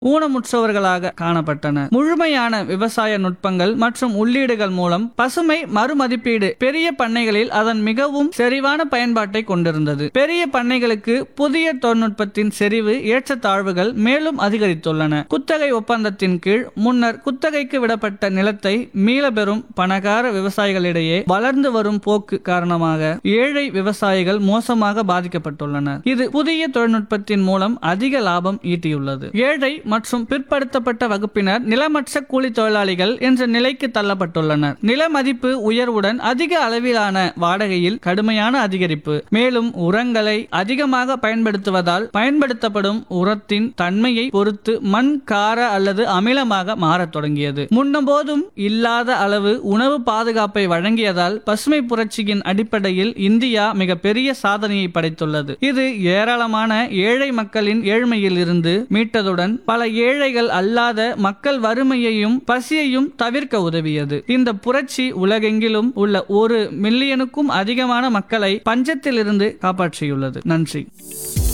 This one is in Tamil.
ஊனமுற்றவர்களாக காணப்பட்டனர் முழுமையான விவசாய நுட்பங்கள் மற்றும் உள்ளீடுகள் மூலம் பசுமை மறுமதிப்பீடு பெரிய பண்ணைகளில் அதன் மிகவும் செறிவான பயன்பாட்டை கொண்டிருந்தது பெரிய பண்ணைகளுக்கு புதிய தொழில்நுட்பத்தின் செறிவு ஏற்றத்தாழ்வுகள் மேலும் அதிகரித்துள்ளன குத்தகை ஒப்பந்தத்தின் கீழ் முன்னர் குத்தகைக்கு விடப்பட்ட நிலத்தை மீளபெறும் பணக்கார விவசாயிகளிடையே வளர்ந்து வரும் போக்கு காரணமாக ஏழை விவசாயிகள் மோசமாக பாதிக்கப்பட்டுள்ளனர் இது புதிய தொழில்நுட்பத்தின் மூலம் அதிக லாபம் ஈட்டியுள்ளது ஏழை மற்றும் பிற்படுத்தப்பட்ட வகுப்பினர் நிலமற்ற கூலி தொழிலாளிகள் என்ற நிலைக்கு தள்ளப்பட்டுள்ளனர் நில மதிப்பு உயர்வுடன் அதிக அளவிலான வாடகையில் கடுமையான அதிகரிப்பு மேலும் உரங்களை அதிகமாக பயன்படுத்துவதால் பயன்படுத்தப்படும் உரத்தின் தன்மையை பொறுத்து மண் கார அல்லது அமிலமாக மாறத் தொடங்கியது முன்னபோதும் இல்லாத அளவு உணவு பாதுகாப்பை வழங்கியதால் பசுமை புரட்சியின் அடிப்படையில் இந்தியா மிகப்பெரிய சாதனையை படைத்துள்ளது இது ஏராளமான ஏழை மக்களின் ஏழ்மையில் இருந்து மீட்டதுடன் பல ஏழைகள் அல்லாத மக்கள் வறுமையையும் பசியையும் தவிர்க்க உதவியது இந்த புரட்சி உலகெங்கிலும் உள்ள ஒரு மில்லியனுக்கும் அதிகமான மக்களை பஞ்சத்திலிருந்து காப்பாற்றியுள்ளது நன்றி